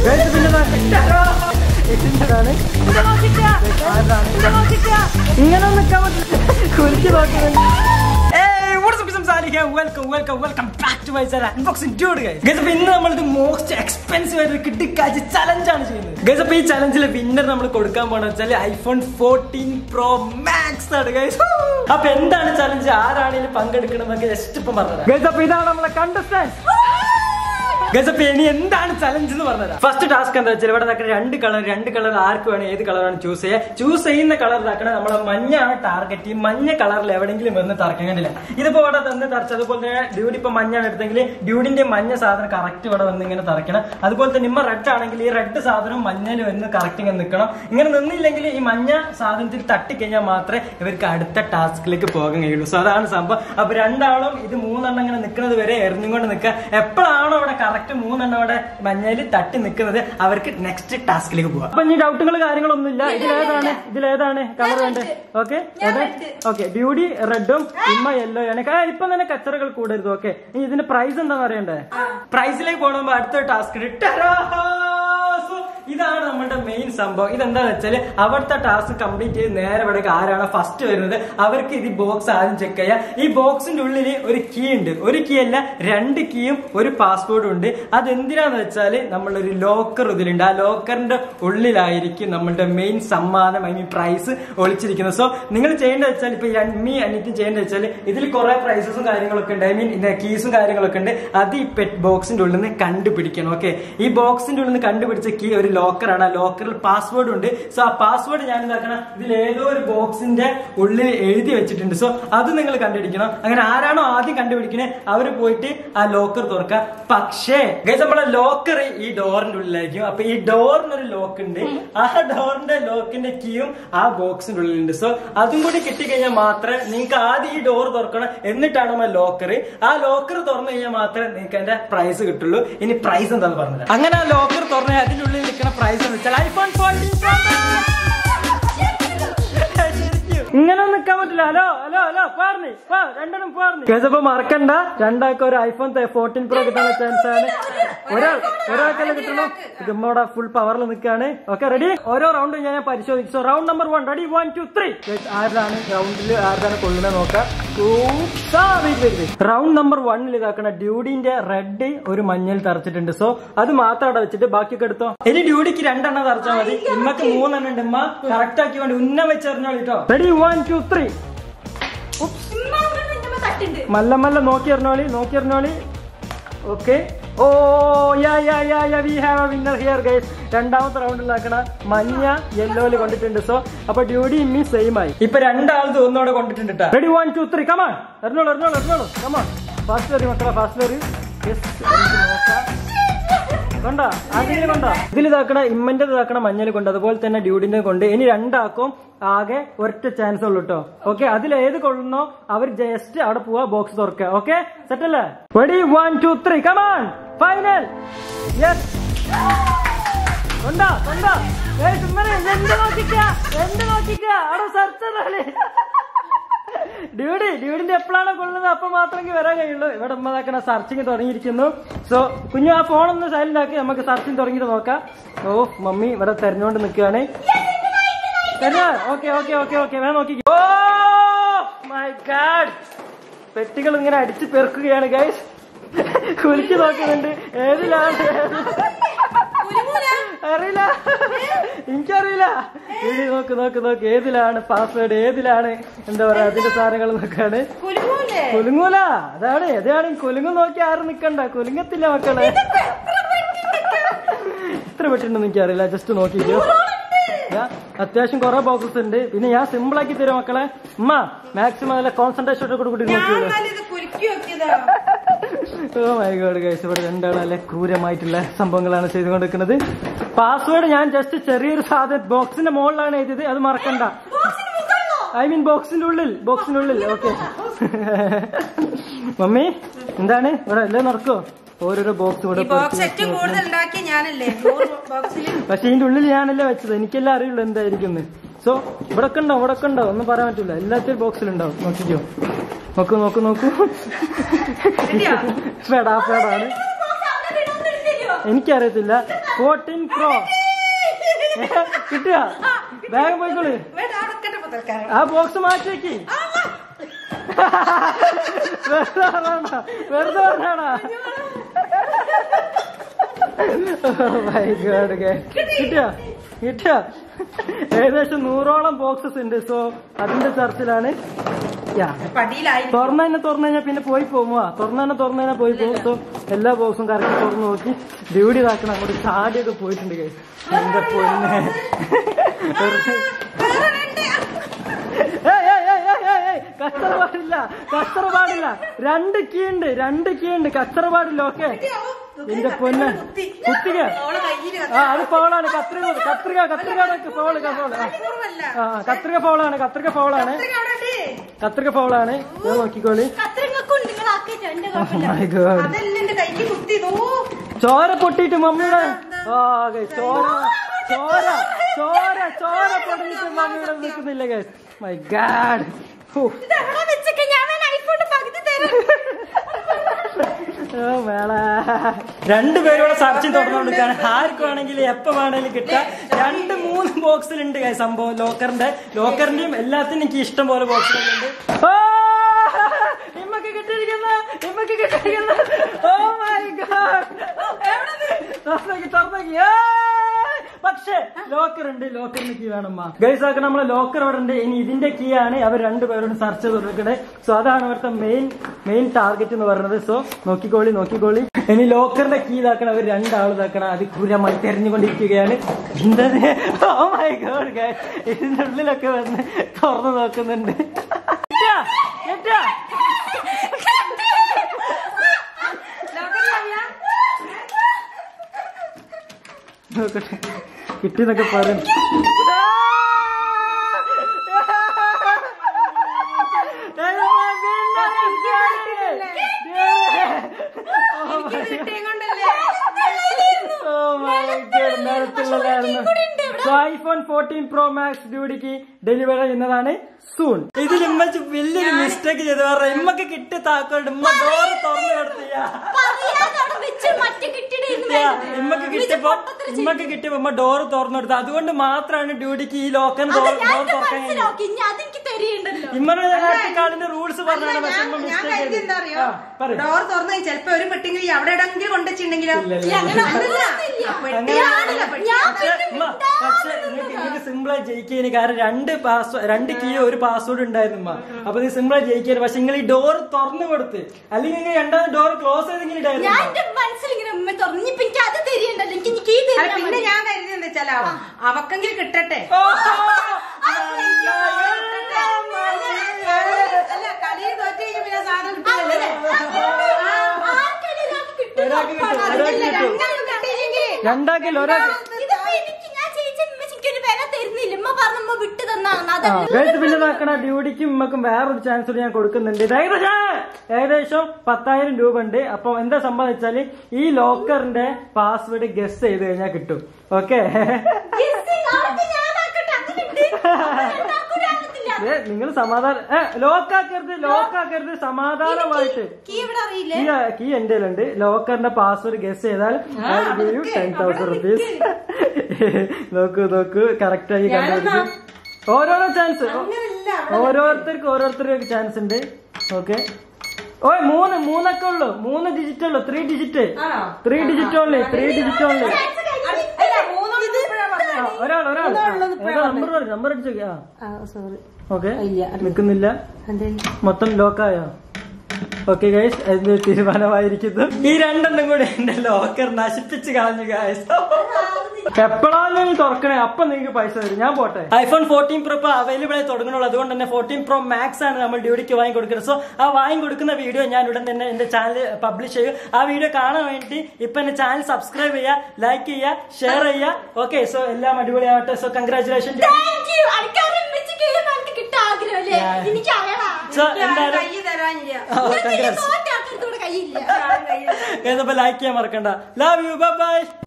Guys, പിന്നെ ദാ ഇട്ടാരോ. ഇതിന്റെതാണ്. ആരാണ്? ഇങ്ങനെ നിൽക്കാൻ പറ്റില്ല കുലിച്ച് നോക്കുന്നുണ്ട് welcome welcome welcome back to my channel unboxing dude guys guys അപ്പോൾ ഇന്ന് നമ്മൾ ഇത് മോസ്റ്റ് എക്സ്പെൻസീവ് ആയിട്ട് കിട്ടിക്കാച്ച് ചലഞ്ച് ആണ് ചെയ്യുന്നത് ഗൈസ് അപ്പോൾ ഈ ചലഞ്ചിലെ വിന്നർ നമ്മൾ കൊടുക്കാൻ പോണെന്ന് വെച്ചാൽ ഐഫോൺ ഫോർട്ടീൻ പ്രോ മാക്സ് ആണ് ഗൈസ് അപ്പൊ എന്താണ് ചലഞ്ച് ആരാണെങ്കിലും പങ്കെടുക്കണമെന്നൊക്കെ ജസ്റ്റ് ഇപ്പം പറഞ്ഞത് ഗൈസ് അപ്പോൾ ഇതാണ് നമ്മളെ കണ്ടസ്റ്റൻസ് ഗൈസ് അപ്പൊ ഇനി എന്താണ് ചലഞ്ച് എന്ന് പറഞ്ഞത് ഫസ്റ്റ് ടാസ്ക് എന്താ വെച്ചാൽ ഇവിടെ നടക്കുന്ന രണ്ട് കളർ രണ്ട് കളർ ആർക്ക് വേണം ഏത് കളറാണ് ചൂസ് ചെയ്യുക ചൂസ് ചെയ്യുന്ന കളർ ഇതാക്കണം നമ്മളെ മഞ്ഞാണ് ടാർഗറ്റ് ഈ മഞ്ഞ കളറിൽ എവിടെയെങ്കിലും വന്ന് തറക്കാൻ കണ്ടില്ല ഇതിപ്പോ ഇവിടെ തന്നെ തറച്ച് അതുപോലെ തന്നെ ഡ്യൂഡി ഇപ്പൊ മഞ്ഞാണ് എടുത്തെങ്കിൽ ഡ്യൂഡിന്റെ മഞ്ഞ സാധനം കറക്റ്റ് ഇവിടെ വന്ന് ഇങ്ങനെ തറയ്ക്കണം അതുപോലെ തന്നെ ഇമ്മ റെഡ് ആണെങ്കിൽ ഈ റെഡ് സാധനം മഞ്ഞയിൽ വന്ന് കറക്റ്റ് ഇങ്ങനെ നിൽക്കണം ഇങ്ങനെ നിന്നില്ലെങ്കിൽ ഈ മഞ്ഞ സാധനത്തിൽ തട്ടിക്കഴിഞ്ഞാൽ മാത്രമേ ഇവർക്ക് അടുത്ത ടാസ്കിലേക്ക് പോകാൻ കഴിയുള്ളൂ സോ അതാണ് സംഭവം അപ്പൊ രണ്ടാളും ഇത് മൂന്നെണ്ണം ഇങ്ങനെ നിൽക്കുന്നത് വരെ എറിഞ്ഞുകൊണ്ട് നിൽക്കുക എപ്പോഴാണോ അവിടെ കറക്റ്റ് മൂന്നെണ്ണം അവിടെ മഞ്ഞയിൽ തട്ടി നിൽക്കുന്നത് അവർക്ക് നെക്സ്റ്റ് ടാസ്കിലേക്ക് പോകാം അപ്പൊ ഇനി ഡൗട്ടുകൾ കാര്യങ്ങളൊന്നുമില്ല ഇതിലേതാണ് ഇതിലേതാണ് കളർ വേണ്ടത് ഓക്കെ ഓക്കെ ബ്യൂട്ടി റെഡും ഇമ്മ യെല്ലോ ആണ് ആ, ഇപ്പൊ തന്നെ കച്ചറകൾ കൂടരുത് ഓക്കെ ഇനി ഇതിന്റെ പ്രൈസ് എന്താന്ന് അറിയണ്ടേ പ്രൈസിലേക്ക് പോകണമ്പോ അടുത്ത ടാസ്ക് ഇതാണ് നമ്മുടെ മെയിൻ സംഭവം ഇതെന്താന്ന് വെച്ചാല് അവിടുത്തെ ടാസ്ക് കംപ്ലീറ്റ് ചെയ്ത് നേരെ ഇവിടെ ആരാണ് ഫസ്റ്റ് വരുന്നത് അവർക്ക് ഇത് ബോക്സ് ആദ്യം ചെക്ക് ചെയ്യാം ഈ ബോക്സിന്റെ ഉള്ളിൽ ഒരു കീ ഉണ്ട് ഒരു കീ അല്ല രണ്ട് കീയും ഒരു പാസ്പോർട്ടും ഉണ്ട് അത് എന്തിനാന്ന് വെച്ചാല് നമ്മളൊരു ലോക്കർ ഇതിലുണ്ട് ആ ലോക്കറിന്റെ ഉള്ളിലായിരിക്കും നമ്മളുടെ മെയിൻ സമ്മാനം ഐ മീൻ പ്രൈസ് ഒളിച്ചിരിക്കുന്നത് സോ നിങ്ങൾ ചെയ്യേണ്ടത് വെച്ചാൽ ഇപ്പൊ മീ അനിറ്റും ചെയ്യേണ്ടത് വെച്ചാൽ ഇതിൽ കുറെ പ്രൈസസും കാര്യങ്ങളൊക്കെ ഉണ്ട് ഐ മീൻ കീസും കാര്യങ്ങളൊക്കെ ഉണ്ട് അത് ഈ പെറ്റ് ബോക്സിന്റെ ഉള്ളിൽ നിന്ന് കണ്ടുപിടിക്കണം ഓക്കെ ഈ ബോക്സിന്റെ ഉള്ളിൽ നിന്ന് കണ്ടുപിടിച്ച കീ ഒരു ലോക്കറാണ് ആ ലോക്കറിൽ പാസ്വേഡ് ഉണ്ട് സോ ആ പാസ്വേഡ് ഞാൻ എന്താക്കണം ഇതിൽ ഏതോ ഒരു ബോക്സിന്റെ ഉള്ളിൽ എഴുതി വെച്ചിട്ടുണ്ട് സോ അത് നിങ്ങൾ കണ്ടുപിടിക്കണം അങ്ങനെ ആരാണോ ആദ്യം കണ്ടുപിടിക്കണേ അവര് പോയിട്ട് ആ ലോക്കർ തുറക്കുക പക്ഷേ ഗൈസ് നമ്മളെ ലോക്കർ ഈ ഡോറിന്റെ ഉള്ളിലായിരിക്കും അപ്പൊ ഈ ഡോറിന് ഒരു ലോക്ക് ഉണ്ട് ആ ഡോറിന്റെ ലോക്കിന്റെ കീയും ആ ബോക്സിന്റെ ഉള്ളിലുണ്ട് സോ അതും കൂടി കിട്ടിക്കഴിഞ്ഞാൽ മാത്രമേ നിങ്ങൾക്ക് ആദ്യം ഈ ഡോർ തുറക്കണം എന്നിട്ടാണ് നമ്മൾ ലോക്കർ ആ ലോക്കർ തുറന്നു കഴിഞ്ഞാൽ മാത്രമേ നിങ്ങൾക്ക് അതിന്റെ പ്രൈസ് കിട്ടുള്ളൂ ഇനി പ്രൈസ് എന്താന്ന് പറഞ്ഞത് അങ്ങനെ ആ ലോക്കർ തുറന്ന അതിന്റെ ഉള്ളിൽ നിൽക്കുന്ന പ്രൈസ് എന്ന് വെച്ചാൽ ഐഫോൺ ഫോർട്ടീൻ ഇങ്ങനെ നിൽക്കാൻ പറ്റില്ല ഹലോ ഹലോ ഹലോ പാർന്നി രണ്ടെണ്ണം പാർന്നി കേസപ്പോ മറക്കണ്ട രണ്ടാൾക്ക് ഒരു ഐഫോൺ ഫോർട്ടീൻ പ്രോ കിട്ടാനുള്ള ചാൻസ് ആണ് ഒരാൾ ഒരാൾക്കല്ലേ കിട്ടണം ഇത് നമ്മടെ ഫുൾ പവറിൽ നിൽക്കാണ് ഓക്കെ റെഡി ഓരോ റൗണ്ട് ഞാൻ പരിശോധിച്ചു round number one ready one two three ആരാണ് റൗണ്ടിൽ ആരാണ് കൊള്ളുന്നത് നോക്കാം റൗണ്ട് നമ്പർ വണ്ണിൽ ഇതാക്കണ ഡ്യൂഡിന്റെ റെഡ് ഒരു മഞ്ഞയിൽ തറച്ചിട്ടുണ്ട് സോ അത് മാത്രം അവിടെ വെച്ചിട്ട് ബാക്കിയൊക്കെ എടുത്തോ ഇനി ഡ്യൂഡിക്ക് രണ്ടെണ്ണം തറച്ചാൽ മതി ഇമ്മക്ക് മൂന്നെണ്ണം ഉണ്ട് ഇമ്മ കറക്റ്റ് ആക്കി വേണ്ടി ഉന്നം വെച്ചെറിഞ്ഞോളി കേട്ടോ റെഡി വൺ ടു ത്രീ മല്ല മല്ല നോക്കി എറിഞ്ഞോളി നോക്കി എറിഞ്ഞോളി okay oh yeah yeah yeah yeah we have a winner here guys രണ്ടാമത്തെ റൗണ്ടിലാക്കണ മഞ്ഞ യെല്ലോയില് കൊണ്ടിട്ടുണ്ട് സോ അപ്പൊ ഡ്യൂഡി ഇമ്മി സെയിം ആയി ഇപ്പൊ രണ്ടാളത് ഒന്നോടെ കൊണ്ടിട്ടുണ്ട് ready one two three come on എറിഞ്ഞോളൂ എറിഞ്ഞോളൂ എറിഞ്ഞോളൂ കമാൺ ഫാസ്റ്റ് വരും മക്കളെ ഫാസ്റ്റ് വരും കൊണ്ട അതിൽ കൊണ്ട ഇതിൽ ഇതാക്കണ ഇമ്മന്റെ ഇതാക്കണ മഞ്ഞൾ കൊണ്ട് അതുപോലെ തന്നെ ഡ്യൂഡിന്റെ കൊണ്ട് ഇനി രണ്ടാക്കും ആകെ ഒറ്റ ചാൻസ് ഉള്ളൂ കേട്ടോ ഓക്കെ അതിൽ ഏത് കൊള്ളുന്നോ അവർ ജസ്റ്റ് അവിടെ പോവാ ബോക്സ് തുറക്കുക ഓക്കെ സെറ്റ് അല്ലേ ready one two three come on final yes കൊണ്ടാ കൊണ്ടാ എന്ത് നോക്കിക്ക എന്ത് നോക്കിക്ക അവിടെ സെർച്ച് ഡ്യൂഡി ഡ്യൂഡിന്റെ എപ്പോഴാണോ കൊള്ളുന്നത് അപ്പൊ മാത്രമേ വരാൻ കഴിയുള്ളൂ ഇവിടെ ഉമ്മതാക്കണ സർച്ചിങ് തുടങ്ങിയിരിക്കുന്നു സോ കുഞ്ഞു ആ ഫോൺ ഒന്ന് സൈലന്റ് ആക്കി നമുക്ക് സർച്ചിങ് തുടങ്ങിയിട്ട് നോക്കാം ഓ മമ്മി ഇവിടെ തെരഞ്ഞോണ്ട് നിൽക്കുകയാണ് ഓക്കെ ഓക്കെ ഓക്കെ ഓക്കെ വേണം നോക്കി ഓ മൈ ഗാഡ് പെട്ടികൾ ഇങ്ങനെ അടിച്ചു പെറുക്കുകയാണ് ഗൈസ് കുലിച്ചു നോക്കുന്നുണ്ട് ഏതിലാണ് അറിയില്ല എനിക്കറിയില്ല ഇനി നോക്ക് നോക്ക് നോക്ക് ഏതിലാണ് പാസ്വേഡ് ഏതിലാണ് എന്താ പറയാ അതിന്റെ സാധനങ്ങൾ നോക്കാണ് കുലുങ്ങൂല അതാണ് ഏതാണ് കുലുങ്ങു നോക്കി ആരും നിക്കണ്ട കുലുങ്ങത്തില്ല മക്കളെ എത്ര പെട്ടിട്ടുണ്ടെന്ന് എനിക്കറിയില്ല ജസ്റ്റ് നോക്കിക്കോ ഞാൻ അത്യാവശ്യം കുറെ ബോക്സസ് ഉണ്ട് പിന്നെ ഞാൻ സിമ്പിൾ ആക്കി തരും മക്കളെ ഉമ്മ മാക്സിമം നല്ല കോൺസെൻട്രേഷൻ കൂടി കൂടി നോക്കിയോളൂ ഓ മൈ ഗോഡ് ഗൈസ് ഇവിടെ രണ്ടാളും നല്ല ക്രൂരമായിട്ടുള്ള സംഭവങ്ങളാണ് ചെയ്തുകൊണ്ടിരിക്കുന്നത് പാസ്വേഡ് ഞാൻ ജസ്റ്റ് ചെറിയൊരു സാധനം ബോക്സിന്റെ മുകളിലാണ് എഴുതിയത് അത് മറക്കണ്ട ഐ മീൻ ബോക്സിന്റെ ഉള്ളിൽ ബോക്സിന്റെ ഉള്ളിൽ ഓക്കെ മമ്മി എന്താണ് ഇവിടെ എല്ലാം നടക്കോ ഓരോരോ ബോക്സ് ഇവിടെ ബോക്സ് ഏറ്റവും കൂടുതൽ ഉണ്ടാക്കിയ ഞാനല്ലേ നൂറ് ബോക്സിൽ പക്ഷെ ഇതിന്റെ ഉള്ളിൽ ഞാനല്ലേ വെച്ചത് എനിക്കെല്ലാം അറിയുള്ളൂ എന്തായിരിക്കും സോ ഇവിടെ ഒക്കെ ഉണ്ടോ ഇവിടെ ഒക്കെ ഉണ്ടോ ഒന്നും പറയാൻ പറ്റില്ല എല്ലാത്തിലും ബോക്സിലുണ്ടാവും നോക്കിക്കോ നോക്കൂ നോക്കൂ നോക്കൂ ഫെടാ ഫെടാണ് എനിക്കറിയത്തില്ല ഫോർട്ടീൻ പ്രോ കിട്ടിയ വേഗം പോയിക്കോളി വേണ്ട, അവിടെ നിൽക്കട്ടെ ഇപ്പൊ തൽക്കാലം. ആ ബോക്സ് മാറ്റി വെക്കി വെറുതെ പറഞ്ഞാണോ വെറുതെ പറഞ്ഞാണോ കിട്ടിയോ കിട്ടിയോ ഏകദേശം നൂറോളം ബോക്സസ് ഉണ്ട് സോ അതിന്റെ ചർച്ചിലാണ് യാ പടിയിലായി തുറന്നു തന്നെ തുറന്നു കഴിഞ്ഞാൽ പിന്നെ പോയി പോകുമോ തുറന്നു തന്നെ തുറന്നു കഴിഞ്ഞാൽ പോയി പോകും സോ എല്ലാ ബോക്സും കറക്റ്റ് തുറന്നു നോക്കി ഡ്യൂട്ടി ഇതാക്കണം അങ്ങോട്ട് ചാടിയൊക്കെ പോയിട്ടുണ്ട് guys. എന്റെ പൊന്നെ ഏയ്, ഏയ്, ഏയ്, ഏയ്, ഏയ്, ഏയ്, കച്ചറ പാടില്ല കച്ചറ പാടില്ല രണ്ട് കീ ഉണ്ട് രണ്ട് കീ ഉണ്ട് കച്ചറ പാടില്ല ഓക്കെ എന്റെ പൊന്നെ കുത്തിക ഓളെ കയ്യില് ആ അത് ഫോളാണ് കത്രിക കത്രിക കത്രിക ഫോള് ഫോള് ആ കത്തിക്കുറവല്ല. ആ കത്രിക ഫോളാണ് കത്രിക ഫോളാണ് കത്രിക അവിടെ ഉണ്ട്. കത്രിക ഫോളാണ് ഇത് നോക്കിക്കോളി Oh my God. അതല്ല എന്റെ കയ്യിൽ കുത്തി നോ ചോര പൊട്ടിയിട്ട് മമ്മിയുടെ ആ guys, ചോര ചോര ചോര ചോര പൊട്ടിയിട്ട് മമ്മിയുടെ നിൽക്കുന്നില്ല ഗൈസ് മൈ ഗാഡ് രണ്ടുപേരോടെ സർച്ചിങ് തുറന്നുകൊടുക്കാണ് ആർക്ക് വേണമെങ്കിലും എപ്പോ വേണമെങ്കിലും കിട്ടാം രണ്ട് മൂന്ന് ബോക്സിലുണ്ട് guys സംഭവം ലോക്കറിന്റെ ലോക്കറിന്റെയും എല്ലാത്തിനും എനിക്ക് ഇഷ്ടം പോലെ ബോക്സുകളുണ്ട് ഓ ഇമ്മക്ക് കിട്ടിയിരിക്കുന്ന ഇമ്മക്ക് കിട്ടിയിരിക്കുന്ന ഓ മൈ ഗാഡ് തുറന്നേക്ക് തുറന്നേക്ക് ഏയ്! പക്ഷേ ലോക്കർ ഉണ്ട് ലോക്കറിന് കീ വേണമ്മ ഗൈസ് ആക്ക നമ്മളെ ലോക്കർ അവിടെ ഉണ്ട് ഇനി ഇതിന്റെ കീ ആണ് അവർ രണ്ടുപേരോടും സെർച്ച് ചെയ്ത് കൊടുക്കണേ സോ അതാണ് അവിടുത്തെ മെയിൻ മെയിൻ ടാർഗറ്റ് എന്ന് പറയുന്നത് സോ നോക്കിക്കോളി നോക്കിക്കോളി ഇനി ലോക്കറിന്റെ കീ ഇതാക്കണം അവർ രണ്ടാൾ ഇതാക്കണം അത് ക്രൂരമായി തെരഞ്ഞുകൊണ്ടിരിക്കുകയാണ് എന്താ ഓ മൈ ഗോഡ് ഗൈസ് ഇതിന്റെ ഉള്ളിലൊക്കെ വന്ന് തുറന്നു നോക്കുന്നുണ്ട് കിട്ടിയാ? കിട്ടിയാ? നോക്കട്ടെ കിട്ടിന്നൊക്കെ പറയും ഐഫോൺ ഫോർട്ടീൻ പ്രോ മാക്സ് ഡ്യൂഡിക്ക് ഡെലിവറി ചെയ്യുന്നതാണ് സൂൺ ഇതിൽ ഇമ്മച്ച് വലിയൊരു മിസ്റ്റേക്ക് ചെയ്ത് പറഞ്ഞ ഇമ്മക്ക് കിട്ടിയ താക്കോണ്ട് ഇമ്മ ഡോറ് തുറന്നു കൊടുത്തിയാ ഇമ്മക്ക് കിട്ടിയപ്പോ ഇമ്മക്ക് കിട്ടിയപ്പോ ഇമ്മ ഡോറ് തുറന്നു കൊടുത്തു അതുകൊണ്ട് മാത്രമാണ് ഡ്യൂട്ടിക്ക് ഈ ലോക്കൻ ഡോർ ഡോർ തുറക്കാൻ കഴിഞ്ഞത് അതെനിക്ക് തെരിയുണ്ടല്ലോ ഇമ്മനെ കാർഡിന്റെ റൂൾസ് പറഞ്ഞാണ് പക്ഷെ ഇമ്മ ഞാൻ മിസ്റ്റേക്ക് കരുതി എന്താ അറിയോ പറയും ഡോർ തുറന്നു ചിലപ്പോ ഒരു പെട്ടിങ്കിൽ അവിടെ എവിടെങ്കിലും കൊണ്ടുവച്ചിട്ടുണ്ടെങ്കിലോ ഇല്ല, ഇല്ല, അങ്ങനെ അതല്ല. ഒന്നുമില്ല. പെട്ടിയാണില്ല, പെട്ടി. ഞാൻ പക്ഷെ ഉമ്മ, പക്ഷെ നിങ്ങൾക്ക് നിങ്ങൾക്ക് സിമ്പിളായി ജയിക്കാൻ കാരണം രണ്ട് പാസ് രണ്ട് കീ ഒരു പാസ്വേഡ് ഉണ്ടായിരുന്നു ഉമ്മ അപ്പൊ നീ സിമ്പിളായി ജയിക്കാൻ പക്ഷെ നിങ്ങൾ ഈ ഡോർ തുറന്നു കൊടുത്ത് അല്ലെങ്കിൽ നിങ്ങൾ രണ്ടാമത് ഡോർ ക്ലോസ് ചെയ്തെങ്കിലും ഞാൻ ഇടായിരുന്നു എന്റെ മനസ്സിൽ ഇങ്ങനെ ഉമ്മ തുറന്നു ഇനിയിപ്പൊ എനിക്ക് അത് തെരിയുണ്ടല്ലോ എനിക്ക് എനിക്ക് ഈ അല്ല, തരിയാ പിന്നെ മതി. ഞാൻ കരുതി എന്താ വെച്ചാലോ അവക്കെങ്കിലും കിട്ടട്ടെ ഓ! അല്ല കളിയിൽ തോറ്റ് കഴിഞ്ഞ പിന്നെ സാധനം അങ്ങനെ. കിട്ടില്ലല്ലോ ആർക്കാണ് ഒരാൾക്ക് കിട്ടുന്നത്? ഒരാൾക്ക് കിട്ടും, ഉറപ്പാണ്. ഒരാൾക്ക് അതല്ല, കിട്ടും. രണ്ടാളും കിട്ടിയില്ലെങ്കിലേ രണ്ടാക്കില്ല ഒരാൾക്ക് ഇതിപ്പോ എനിക്ക് ഞാൻ ചേച്ചി ഉമ്മച്ചിക്ക് ഒരു വില തരുന്നില്ല ഉമ്മ പറഞ്ഞു ഉമ്മ വിട്ടു തന്നാണ് അതല്ല ഗൈസ് പിന്നെ നോക്കണ ഡ്യൂട്ടിക്കും ഉമ്മക്കും വേറൊരു ചാൻസ് കൂടി ഞാൻ കൊടുക്കുന്നുണ്ട് ഇത് ഏകദേശം ഏകദേശം പത്തായിരം രൂപ ഉണ്ട് അപ്പൊ എന്താ സംഭവം വെച്ചാല് ഈ ലോക്കറിന്റെ പാസ്വേഡ് ഗസ് ചെയ്ത് കഴിഞ്ഞാൽ കിട്ടും ഓക്കെ നിങ്ങൾ സമാധാനം ലോക്കാക്കരുത് ലോക്കാക്കരുത് സമാധാനമായിട്ട് കീ ഇവിടെ അറിയില്ലേ കീ കീ എന്റെ ഉണ്ട് ലോക്കറിന്റെ പാസ്വേഡ് ഗസ് ചെയ്താൽ ടെൻ തൗസൻഡ് റുപ്പീസ് നോക്കൂ നോക്കൂ കറക്റ്റ് ആയി കണ്ടുപിടിക്കും ഓരോരോ ചാൻസ് ഓരോരുത്തർക്ക് ഓരോരുത്തർക്ക് ചാൻസ് ഉണ്ട് ഓക്കെ ഓ മൂന്ന് മൂന്നൊക്കെ ഉള്ളു മൂന്ന് ഡിജിറ്റ് ഉള്ളു ത്രീ ഡിജിറ്റ് ആണോ? Three digit only three digit only അല്ല മൂന്നൊന്നും ഇപ്പോഴാ പറഞ്ഞത്. ഒരാൾ ഒരാൾ നമ്പർ നമ്പർ അടിച്ചു ആ സോറി ഓക്കെ ഇല്ല. നിൽക്കുന്നില്ല മൊത്തം ലോക്കായോ ഓക്കെ ഗൈസ് അതിന്റെ തീരുമാനമായിരിക്കുന്നു ഈ രണ്ടെണ്ണം കൂടി എന്റെ ലോക്കർ നശിപ്പിച്ച് കളഞ്ഞു ഗൈസ് എപ്പോഴാണ് നീ തുറക്കണേ അപ്പൊ നിങ്ങൾക്ക് പൈസ തരും ഞാൻ പോട്ടെ ഐഫോൺ ഫോർട്ടീൻ പ്രോ ഇപ്പൊ അവൈലബിൾ ആയി തുടങ്ങുന്നുള്ളൂ അതുകൊണ്ട് തന്നെ ഫോർട്ടീൻ പ്രോ മാക്സ് ആണ് നമ്മൾ ഡ്യൂട്ടിക്ക് വാങ്ങി കൊടുക്കുന്നത് സോ ആ വാങ്ങി കൊടുക്കുന്ന വീഡിയോ ഞാൻ ഉടൻ തന്നെ എന്റെ ചാനൽ പബ്ലിഷ് ചെയ്യും ആ വീഡിയോ കാണാൻ വേണ്ടി ഇപ്പൊ എന്റെ ചാനൽ സബ്സ്ക്രൈബ് ചെയ്യുക ലൈക്ക് ചെയ്യുക ഷെയർ ചെയ്യുക ഓക്കെ സോ എല്ലാം അടിപൊളിയാവട്ടെ സോ കൺഗ്രാചുലേഷൻ താങ്ക് യു അടിക്കാരൻ ഉമ്മച്ചിക്ക് എനിക്ക് കിട്ടാൻ ആഗ്രഹമല്ലേ Yeah. എനിക്ക് അറിയണം സോ എന്തായാലും കൈ തരാനില്ല തോറ്റ ആൾക്കാർക്ക് ഇവിടെ കയ്യില്ല കൈ ഏതപ്പോ ലൈക്ക് ചെയ്യാൻ മറക്കണ്ട ലവ് യു ബൈ